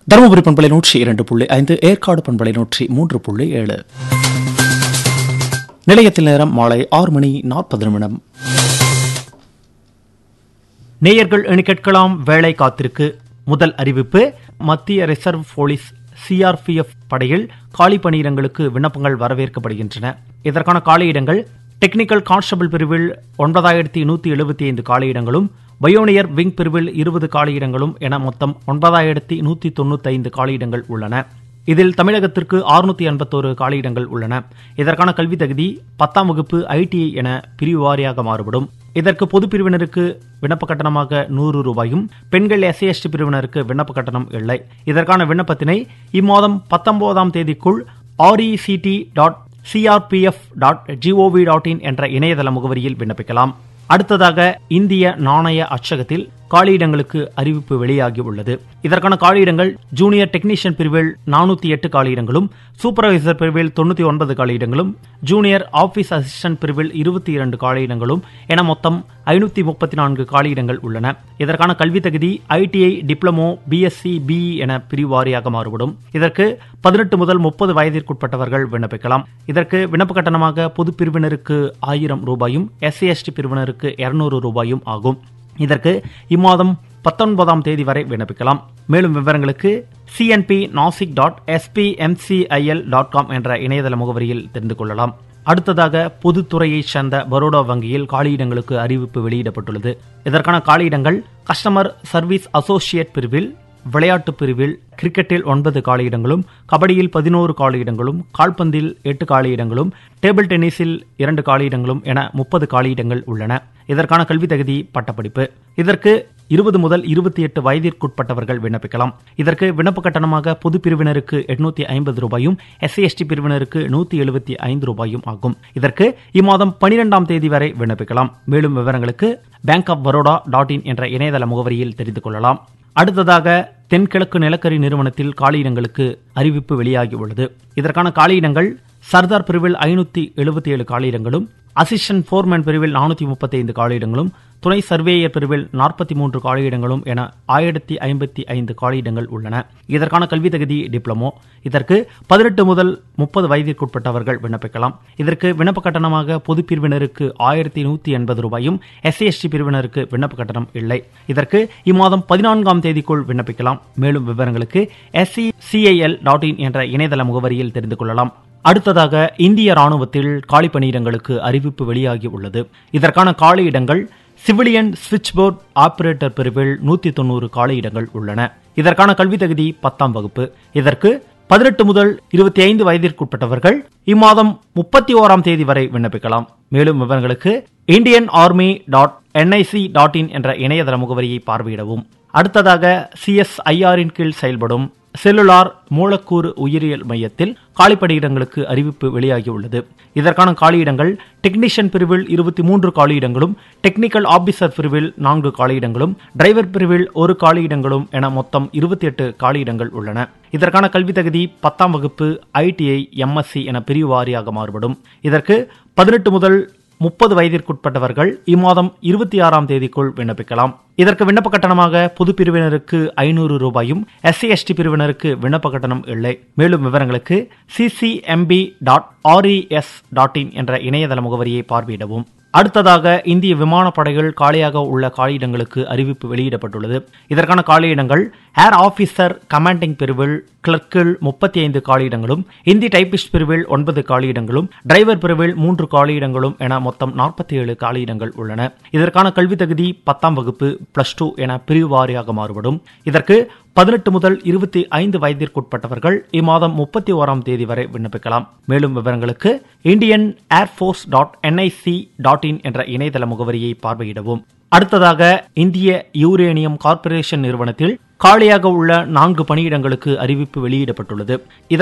தருமபுரி பண்பலை நூற்றி இரண்டு புள்ளி ஐந்து ஏற்காடு பண்பலை நூற்றி மூன்று புள்ளி ஏழு நிலையத்தில் நேரம் மாலை ஆறு மணி நாற்பது நிமிடம் நேயர்கள் என கேட்கலாம் வேலை காத்திருக்கு முதல் அறிவிப்பு மத்திய ரிசர்வ் போலீஸ் சிஆர்பிஎஃப் படையில் காலி பணியிடங்களுக்கு விண்ணப்பங்கள் வரவேற்கப்படுகின்றன இதற்கான காலியிடங்கள் டெக்னிக்கல் கான்ஸ்டபிள் பிரிவில் ஒன்பதாயிரத்தி நூற்றி எழுபத்தி ஐந்து காலியிடங்களும் பயோனியர் விங் பிரிவில் இருபது காலியிடங்களும் என மொத்தம் ஒன்பதாயிரத்தி நூற்றி தொண்ணூற்றி ஐந்து காலியிடங்கள் உள்ளன இதில் தமிழகத்திற்கு அறுநூத்தி எண்பத்தோரு காலியிடங்கள் உள்ளன இதற்கான கல்வி தகுதி பத்தாம் வகுப்பு ஐடிஐ என பிரிவு வாரியாக மாறுபடும் இதற்கு பொது பிரிவினருக்கு விண்ணப்ப கட்டணமாக நூறு ரூபாயும் பெண்கள் எஸ்சி எஸ்டி பிரிவினருக்கு விண்ணப்ப கட்டணம் இல்லை இதற்கான விண்ணப்பத்தினை இம்மாதம் பத்தொன்பதாம் தேதிக்குள் RECT dot CRPF dot GOV dot in என்ற இணையதள முகவரியில் விண்ணப்பிக்கலாம் அடுத்ததாக இந்திய நாணய அச்சகத்தில் காலியிடங்களுக்கு அறிவிப்பு வெளியாகி உள்ளது இதற்கான காலியிடங்கள் ஜூனியர் டெக்னீஷியன் பிரிவில் நானூத்தி எட்டு காலியிடங்களும் சூப்பர்வைசர் பிரிவில் தொண்ணூத்தி ஒன்பது காலியிடங்களும் ஜூனியர் ஆபீஸ் அசிஸ்டன்ட் பிரிவில் இருபத்தி இரண்டு காலியிடங்களும் என மொத்தம் ஐநூத்தி முப்பத்தி நான்கு காலியிடங்கள் உள்ளன இதற்கான கல்வி தகுதி ஐடிஐ டிப்ளமோ பிஎஸ்சி பிஇ என பிரிவு வாரியாக மாறுபடும் இதற்கு பதினெட்டு முதல் முப்பது வயதிற்குட்பட்டவர்கள் விண்ணப்பிக்கலாம் இதற்கு விண்ணப்ப கட்டணமாக பொது பிரிவினருக்கு ஆயிரம் ரூபாயும் எஸ்சி எஸ்டி பிரிவினருக்கு இருநூறு ரூபாயும் ஆகும் இதற்கு இம்மாதம் பத்தொன்பதாம் தேதி வரை விண்ணப்பிக்கலாம் மேலும் விவரங்களுக்கு CNP Nashik dot SPMCIL dot com என்ற இணையதள முகவரியில் தெரிந்து கொள்ளலாம் அடுத்ததாக பொதுத்துறையைச் சேர்ந்த பரோடா வங்கியில் காலியிடங்களுக்கு அறிவிப்பு வெளியிடப்பட்டுள்ளது இதற்கான காலியிடங்கள் கஸ்டமர் சர்வீஸ் அசோசியேட் பிரிவில் விளையாட்டு பிரிவில் கிரிக்கெட்டில் ஒன்பது காலியிடங்களும் கபடியில் பதினோரு காலியிடங்களும் கால்பந்தில் எட்டு காலியிடங்களும் டேபிள் டென்னிஸில் இரண்டு காலியிடங்களும் என முப்பது காலியிடங்கள் உள்ளன இதற்கான கல்வி தகுதி பட்டப்படிப்பு இதற்கு இருபது முதல் இருபத்தி எட்டு வயதிற்குட்பட்டவர்கள் விண்ணப்பிக்கலாம் இதற்கு விண்ணப்ப கட்டணமாக பொது பிரிவினருக்கு எட்நூத்தி ஐம்பது ரூபாயும் எஸ்சி எஸ்டி பிரிவினருக்கு நூத்தி எழுபத்தி ஐந்து ரூபாயும் ஆகும் இதற்கு இம்மாதம் பனிரெண்டாம் தேதி வரை விண்ணப்பிக்கலாம் மேலும் விவரங்களுக்கு bank of Baroda dot in என்ற இணையதள முகவரியில் தெரிந்து கொள்ளலாம் அடுத்ததாக தென்கிழக்கு நிலக்கரி நிறுவனத்தில் காலியிடங்களுக்கு அறிவிப்பு வெளியாகி உள்ளது இதற்கான காலியிடங்கள் சர்தார் பிரிவில் ஐநூத்தி எழுபத்தி ஏழு காலியிடங்களும் அசிஸ்டன்ட் போர்மேன் பிரிவில் நானூத்தி முப்பத்தி ஐந்து காலியிடங்களும் துணை சர்வேயர் பிரிவில் நாற்பத்தி மூன்று காலியிடங்களும் என ஆயிரத்தி ஐம்பத்தி ஐந்து காலியிடங்கள் உள்ளன இதற்கான கல்வி தகுதி டிப்ளமோ இதற்கு பதினெட்டு முதல் முப்பது வயதிற்குட்பட்டவர்கள் விண்ணப்பிக்கலாம் இதற்கு விண்ணப்ப கட்டணமாக பொது பிரிவினருக்கு ஆயிரத்தி நூத்தி எண்பது ரூபாயும் எஸ்சி எஸ்டி பிரிவினருக்கு விண்ணப்ப கட்டணம் இல்லை இதற்கு இம்மாதம் பதினான்காம் தேதிக்குள் விண்ணப்பிக்கலாம் மேலும் விவரங்களுக்கு எஸ்சி சிஐஎல் டாட் இன் என்ற இணையதள முகவரியில் தெரிந்து கொள்ளலாம் அடுத்ததாக இந்திய ராணுவத்தில் காலி பணியிடங்களுக்கு அறிவிப்பு வெளியாகி உள்ளது இதற்கான காலியிடங்கள் சிவிலியன் சுவிட்ச் போர்ட் ஆபரேட்டர் பிரிவில் நூத்தி தொண்ணூறு காலியிடங்கள் உள்ளன இதற்கான கல்வி தகுதி பத்தாம் வகுப்பு இதற்கு பதினெட்டு முதல் இருபத்தி ஐந்து வயதிற்குட்பட்டவர்கள் இம்மாதம் முப்பத்தி ஓராம் தேதி வரை விண்ணப்பிக்கலாம் மேலும் விவரங்களுக்கு Indian army dot NIC dot in என்ற இணையதள முகவரியை பார்வையிடவும் அடுத்ததாக சிஎஸ்ஐஆரின் கீழ் செயல்படும் செல்லுலார் மூலக்கூறு உயிரியல் மையத்தில் காலிப்பணியிடங்களுக்கு அறிவிப்பு வெளியாகியுள்ளது இதற்கான காலியிடங்கள் டெக்னீஷியன் பிரிவில் இருபத்தி மூன்று காலியிடங்களும் டெக்னிக்கல் ஆபீசர் பிரிவில் நான்கு காலியிடங்களும் டிரைவர் பிரிவில் ஒரு காலியிடங்களும் என மொத்தம் இருபத்தி எட்டு காலியிடங்கள் உள்ளன இதற்கான கல்வி தகுதி பத்தாம் வகுப்பு ஐடிஐ எம்எஸ்சி என பிரிவு வாரியாக மாறுபடும் இதற்கு பதினெட்டு முதல் முப்பது வயதிற்குட்பட்டவர்கள் இம்மாதம் இருபத்தி ஆறாம் தேதிக்குள் விண்ணப்பிக்கலாம் இதற்கு விண்ணப்ப கட்டணமாக பொது பிரிவினருக்கு ஐநூறு ரூபாயும் எஸ்சி எஸ்டி பிரிவினருக்கு விண்ணப்ப கட்டணம் இல்லை மேலும் விவரங்களுக்கு CCMB dot RES dot in என்ற இணையதள முகவரியை பார்வையிடவும் அடுத்ததாக இந்திய விமானப்படைகள் காலியாக உள்ள காலியிடங்களுக்கு அறிவிப்பு வெளியிடப்பட்டுள்ளது இதற்கான காலியிடங்கள் ஏர் ஆபீசர் கமாண்டிங் பிரிவில் கிளர்க்கில் முப்பத்தி ஐந்து காலியிடங்களும் இந்தி டைபிஸ்ட் பிரிவில் ஒன்பது காலியிடங்களும் டிரைவர் பிரிவில் மூன்று காலியிடங்களும் என மொத்தம் நாற்பத்தி ஏழு காலியிடங்கள் உள்ளன இதற்கான கல்வி தகுதி பத்தாம் வகுப்பு பிளஸ் டூ என பிரிவு வாரியாக மாறுபடும் இதற்கு பதினெட்டு முதல் இருபத்தி ஐந்து வயதிற்குட்பட்டவர்கள் இம்மாதம் முப்பத்தி ஓராம் தேதி வரை விண்ணப்பிக்கலாம் மேலும் விவரங்களுக்கு Indian air force dot NIC dot in என்ற இணையதள முகவரியை பார்வையிடவும் அடுத்ததாக இந்திய யூரேனியம் கார்ப்பரேஷன் நிறுவனத்தில் காலியாக உள்ள நான்கு பணியிடங்களுக்கு அறிவிப்பு வெளியிடப்பட்டுள்ளது இதற்கு